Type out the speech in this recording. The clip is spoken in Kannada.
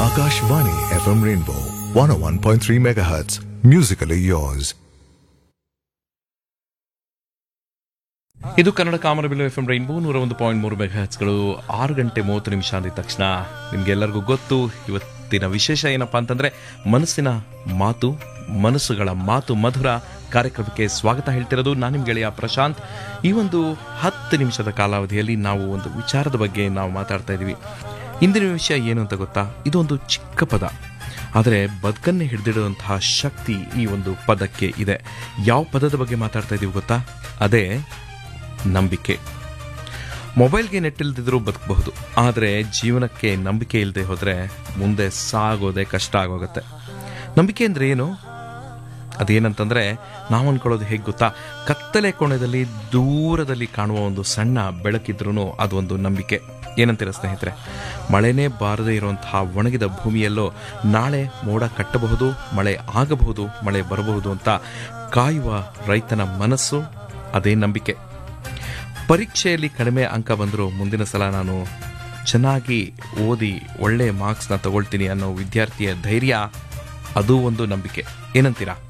Akashvani FM Rainbow 101.3 MHz. Musically yours. ಇದು Kannada Kamanabillu F M rainbow ನೂರ ಒಂದು ಪಾಯಿಂಟ್ ಮೂರು ಮೆಗಾಹೆಚ್ಗಳು ಆರು ಗಂಟೆ ಮೂವತ್ತು ನಿಮಿಷ ಅಂದಿದ ತಕ್ಷಣ ನಿಮ್ಗೆಲ್ಲರಿಗೂ ಗೊತ್ತು ಇವತ್ತಿನ ವಿಶೇಷ ಏನಪ್ಪಾ ಅಂತಂದ್ರೆ ಮನಸ್ಸಿನ ಮಾತು ಮನಸ್ಸುಗಳ ಮಾತು ಮಧುರ ಕಾರ್ಯಕ್ರಮಕ್ಕೆ ಸ್ವಾಗತ ಹೇಳ್ತಿರೋದು ನಾನು ನಿಮ್ಮ ಗೆಳೆಯ ಪ್ರಶಾಂತ್ ಈ ಒಂದು ಹತ್ತು ನಿಮಿಷದ ಕಾಲಾವಧಿಯಲ್ಲಿ ನಾವು ಒಂದು ವಿಚಾರದ ಬಗ್ಗೆ ನಾವು ಮಾತಾಡ್ತಾ ಇದ್ದೀವಿ ಇಂದಿನ ವಿಷಯ ಏನು ಅಂತ ಗೊತ್ತಾ ಇದೊಂದು ಚಿಕ್ಕ ಪದ ಆದರೆ ಬದುಕನ್ನೇ ಹಿಡಿದಿಡುವಂತಹ ಶಕ್ತಿ ಈ ಒಂದು ಪದಕ್ಕೆ ಇದೆ ಯಾವ ಪದದ ಬಗ್ಗೆ ಮಾತಾಡ್ತಾ ಇದ್ದೀವಿ ಗೊತ್ತಾ ಅದೇ ನಂಬಿಕೆ ಮೊಬೈಲ್ಗೆ ನೆಟ್ ಇಲ್ದಿದ್ರೂ ಬದುಕಬಹುದು ಆದರೆ ಜೀವನಕ್ಕೆ ನಂಬಿಕೆ ಇಲ್ಲದೆ ಹೋದರೆ ಮುಂದೆ ಸಾಗೋದೇ ಕಷ್ಟ ಆಗೋಗುತ್ತೆ ನಂಬಿಕೆ ಅಂದರೆ ಏನು ಅದೇನಂತಂದ್ರೆ ನಾವು ಅನ್ಕೊಳ್ಳೋದು ಹೇಗೆ ಗೊತ್ತಾ ಕತ್ತಲೆ ಕೋಣದಲ್ಲಿ ದೂರದಲ್ಲಿ ಕಾಣುವ ಒಂದು ಸಣ್ಣ ಬೆಳಕಿದ್ರೂ ಅದು ಒಂದು ನಂಬಿಕೆ ಏನಂತೀರ ಸ್ನೇಹಿತರೆ ಮಳೆನೇ ಬಾರದೇ ಇರುವಂತಹ ಒಣಗಿದ ಭೂಮಿಯಲ್ಲೋ ನಾಳೆ ಮೋಡ ಕಟ್ಟಬಹುದು ಮಳೆ ಆಗಬಹುದು ಮಳೆ ಬರಬಹುದು ಅಂತ ಕಾಯುವ ರೈತನ ಮನಸ್ಸು ಅದೇ ನಂಬಿಕೆ ಪರೀಕ್ಷೆಯಲ್ಲಿ ಕಡಿಮೆ ಅಂಕ ಬಂದರೂ ಮುಂದಿನ ಸಲ ನಾನು ಚೆನ್ನಾಗಿ ಓದಿ ಒಳ್ಳೆ ಮಾರ್ಕ್ಸ್ನ ತಗೊಳ್ತೀನಿ ಅನ್ನೋ ವಿದ್ಯಾರ್ಥಿಯ ಧೈರ್ಯ ಅದು ಒಂದು ನಂಬಿಕೆ ಏನಂತೀರಾ